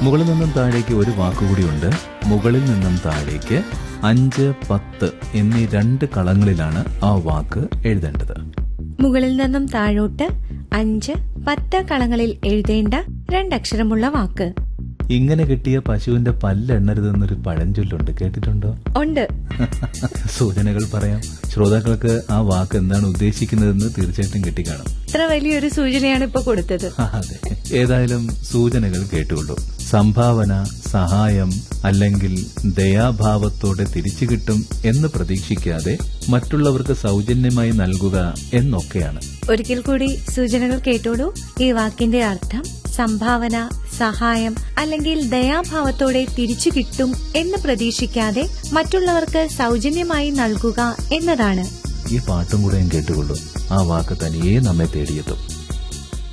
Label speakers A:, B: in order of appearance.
A: മുകളിൽ നിന്നും താഴേക്ക് ഒരു വാക്കുകൂടിയുണ്ട് മുകളിൽ നിന്നും താഴേക്ക് അഞ്ച് പത്ത് എന്നീ രണ്ട് കളങ്ങളിലാണ് ആ വാക്ക് എഴുതേണ്ടത്
B: മുകളിൽ നിന്നും താഴോട്ട് അഞ്ച് പത്ത് കളങ്ങളിൽ എഴുതേണ്ട രണ്ടക്ഷരമുള്ള വാക്ക്
A: ഇങ്ങനെ കിട്ടിയ പശുവിന്റെ പല്ലെണ്ണരുതെന്നൊരു പഴഞ്ചൊല്ലുണ്ട് കേട്ടിട്ടുണ്ടോ
B: ഉണ്ട്
A: സൂചനകൾ പറയാം ശ്രോതാക്കൾക്ക് ആ വാക്ക് എന്താണ് ഉദ്ദേശിക്കുന്നതെന്ന് തീർച്ചയായിട്ടും കിട്ടിക്കാണും
B: ഇത്ര വലിയൊരു സൂചനയാണ് ഇപ്പൊ കൊടുത്തത്
A: അതെ ഏതായാലും സൂചനകൾ കേട്ടുള്ളൂ സംഭാവന സഹായം അല്ലെങ്കിൽ ദയാഭാവത്തോടെ തിരിച്ചു കിട്ടും എന്ന് പ്രതീക്ഷിക്കാതെ മറ്റുള്ളവർക്ക് സൗജന്യമായി നൽകുക എന്നൊക്കെയാണ്
B: ഒരിക്കൽ കൂടി സൂചനകൾ കേട്ടോളൂ ഈ വാക്കിന്റെ അർത്ഥം സംഭാവന സഹായം അല്ലെങ്കിൽ ദയാഭാവത്തോടെ തിരിച്ചു കിട്ടും എന്ന് പ്രതീക്ഷിക്കാതെ മറ്റുള്ളവർക്ക് സൗജന്യമായി നൽകുക എന്നതാണ്
A: ഈ പാട്ടും കൂടെ ഞാൻ കേട്ടുകൊള്ളൂ ആ വാക്ക് തനിയെ നമ്മെ തേടിയെത്തും